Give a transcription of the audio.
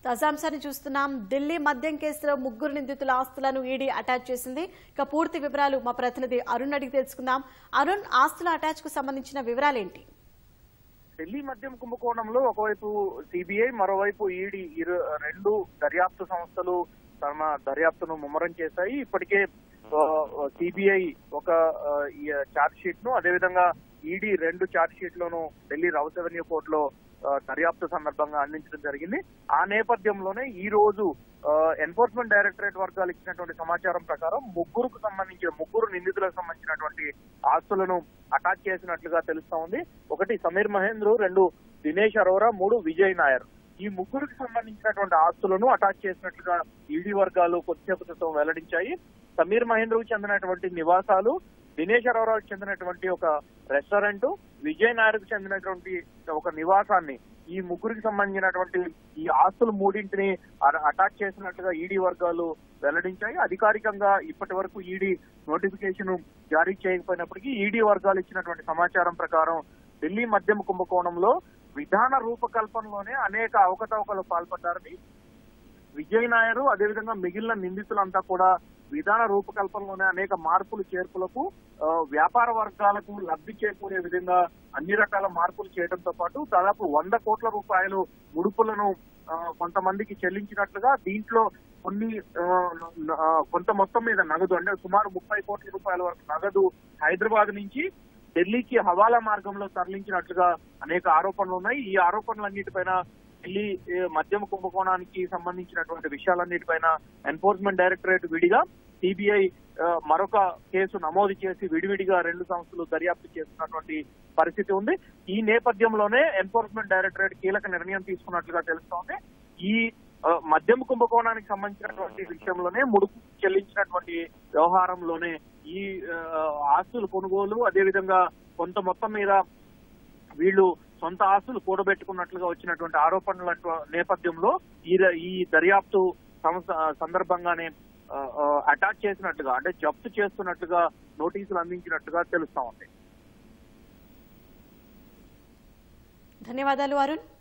తాజాంశాన్ని చూస్తున్నాం ఢిల్లీ మద్యం కేసులో ముగ్గురు నిందితుల ఆస్తులను ఈడీ అటాచ్ చేసింది ఇక పూర్తి వివరాలు మా ప్రతినిధి అరుణ్ అడిగి తెలుసుకుందాం అరుణ్ ఆస్తుల అటాచ్ కు సంబంధించిన వివరాలేంటి ఢిల్లీ మద్యం కుంభకోణంలో ఒకవైపు సిబిఐ మరోవైపు ఈడీ ఇరు రెండు దర్యాప్తు సంస్థలు తమ దర్యాప్తును ముమ్మరం చేశాయి ఇప్పటికే సిబిఐ ఒక చార్జ్ షీట్ ను అదేవిధంగా ఈడీ రెండు చార్జ్ షీట్లను ఢిల్లీ రౌస్ అవెన్యూ కోర్టులో ఆ, దర్యాప్తు సందర్భంగా అందించడం జరిగింది ఆ నేపథ్యంలోనే ఈ రోజు ఎన్ఫోర్స్మెంట్ డైరెక్టరేట్ వర్గాలు ఇచ్చినటువంటి సమాచారం ప్రకారం ముగ్గురుకు సంబంధించిన ముగ్గురు నిందితులకు సంబంధించినటువంటి ఆస్తులను అటాచ్ చేసినట్లుగా తెలుస్తా ఉంది ఒకటి సమీర్ మహేంద్రు రెండు దినేష్ అరోరా మూడు విజయ్ నాయర్ ఈ ముగ్గురికి సంబంధించినటువంటి ఆస్తులను అటాచ్ చేసినట్లుగా ఈడీ వర్గాలు కొద్దిసేపు క్రితం వెల్లడించాయి సమీర్ మహేంద్రకు చెందినటువంటి నివాసాలు దినేష్ అరోరాకు చెందినటువంటి ఒక రెస్టారెంట్ విజయ్ నాయర్కు చెందినటువంటి ఒక నివాసాన్ని ఈ ముగ్గురికి సంబంధించినటువంటి ఈ ఆస్తులు మూడింటిని అ- అటాచ్ చేసినట్లుగా ఈడీ వర్గాలు వెల్లడించాయి అధికారికంగా ఇప్పటి వరకు ఈడీ నోటిఫికేషన్ జారీ చేయకపోయినప్పటికీ ఈడీ వర్గాలు ఇచ్చినటువంటి సమాచారం ప్రకారం ఢిల్లీ మద్యం కుంభకోణంలో విధాన రూపకల్పనలోనే అనేక అవకతవకలు పాల్పడ్డారని విజయ్ నాయరు అదేవిధంగా మిగిలిన నిందితులంతా కూడా విధాన రూపకల్పనలోనే అనేక మార్పులు చేర్పులకు ఆ, వ్యాపార వర్గాలకు లబ్ధి చేకూరే విధంగా అన్ని రకాల మార్పులు చేయడంతో పాటు దాదాపు వంద కోట్ల రూపాయలు ముడుపులను ఆ, కొంతమందికి చెల్లించినట్లుగా దీంట్లో కొన్ని ఆ, ఆ, కొంత మొత్తం మీద నగదు అంటే సుమారు ముప్పై కోట్ల రూపాయల వరకు నగదు హైదరాబాద్ నుంచి ఢిల్లీకి హవాలా మార్గంలో తరలించినట్లుగా అనేక ఆరోపణలు ఉన్నాయి ఈ ఆరోపణలన్నిటిపైన ఢిల్లీ ఏ, మద్యం కుంభకోణానికి సంబంధించినటువంటి విషయాలన్నిటిపైన ఎన్ఫోర్స్మెంట్ డైరెక్టరేట్ విడిగా సిబిఐ మరొక కేసు నమోదు చేసి విడివిడిగా రెండు సంస్థలు దర్యాప్తు చేస్తున్నటువంటి పరిస్థితి ఉంది ఈ నేపథ్యంలోనే ఎన్ఫోర్స్మెంట్ డైరెక్టరేట్ కీలక నిర్ణయం తీసుకున్నట్లుగా తెలుస్తోంది ఈ ఆ, మద్యం కుంభకోణానికి సంబంధించినటువంటి విషయంలోనే ముడుపు చెల్లించినటువంటి వ్యవహారంలోనే ఈ ఆ, ఆస్తుల కొనుగోలు అదేవిధంగా కొంత మొత్తం మీద వీళ్ళు సొంత ఆస్తులు కూడబెట్టుకున్నట్లుగా వచ్చినటువంటి ఆరోపణల అటు- నేపథ్యంలో ఈ ర- ఈ దర్యాప్తు సంస్థ సందర్భంగానే ఆ, ఆ, అటాచ్ చేసినట్లుగా అంటే జప్తు చేస్తున్నట్లుగా నోటీసులు అందించినట్లుగా తెలుస్తా ఉంది ధన్యవాదాలు అరుణ్